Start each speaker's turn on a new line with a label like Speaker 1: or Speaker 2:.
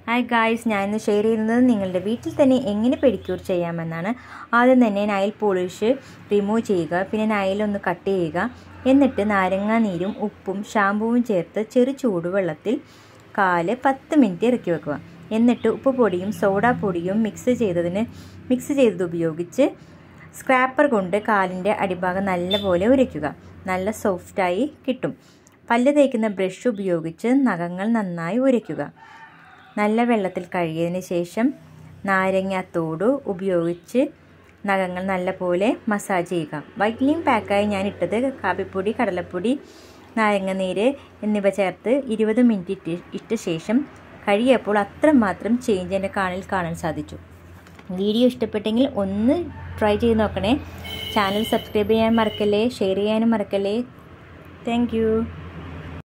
Speaker 1: hi guys ഞാനിന്ന് share ചെയ്യുന്നത് നിങ്ങളുടെ വീട്ടിൽ തന്നെ എങ്ങനെ പെഡിക്യൂർ ചെയ്യാമെന്നാണ് ആദ്യം തന്നെ നൈൽ പോളിഷ് റിമൂവ് ചെയ്യുക പിന്നെ നൈലൊന്ന് കട്ട് ചെയ്യുക എന്നിട്ട് നാരങ്ങാ നീരും ഉപ്പും ഷാമ്പുവും ചേർത്ത് ചെറു ചൂടുവെള്ളത്തിൽ കാല് പത്ത് മിനിറ്റ് ഇറക്കി വെക്കുക എന്നിട്ട് ഉപ്പ് പൊടിയും സോഡാ പൊടിയും മിക്സ് ചെയ്തതിന് മിക്സ് ചെയ്തത് ഉപയോഗിച്ച് സ്ക്രാപ്പർ കൊണ്ട് കാലിൻ്റെ അടിഭാഗം നല്ലപോലെ ഉരയ്ക്കുക നല്ല സോഫ്റ്റായി കിട്ടും പല്ല് തേക്കുന്ന ബ്രഷ് ഉപയോഗിച്ച് നഖങ്ങൾ നന്നായി ഉരയ്ക്കുക നല്ല വെള്ളത്തിൽ കഴുകിയതിന് ശേഷം നാരങ്ങാത്തോട് ഉപയോഗിച്ച് നഖങ്ങൾ നല്ലപോലെ മസാജ് ചെയ്യുക വൈറ്റ്നിങ് പാക്കായി ഞാൻ ഇട്ടത് കാപ്പിപ്പൊടി കടലപ്പൊടി നാരങ്ങനീര് എന്നിവ ചേർത്ത് ഇരുപത് മിനിറ്റ് ഇട്ട് ഇട്ട ശേഷം കഴുകിയപ്പോൾ അത്രമാത്രം ചേഞ്ച് എൻ്റെ കാണിൽ കാണാൻ സാധിച്ചു വീഡിയോ ഇഷ്ടപ്പെട്ടെങ്കിൽ ഒന്ന് ട്രൈ ചെയ്ത് നോക്കണേ ചാനൽ സബ്സ്ക്രൈബ് ചെയ്യാൻ മറക്കല്ലേ ഷെയർ ചെയ്യാനും മറക്കല്ലേ താങ്ക്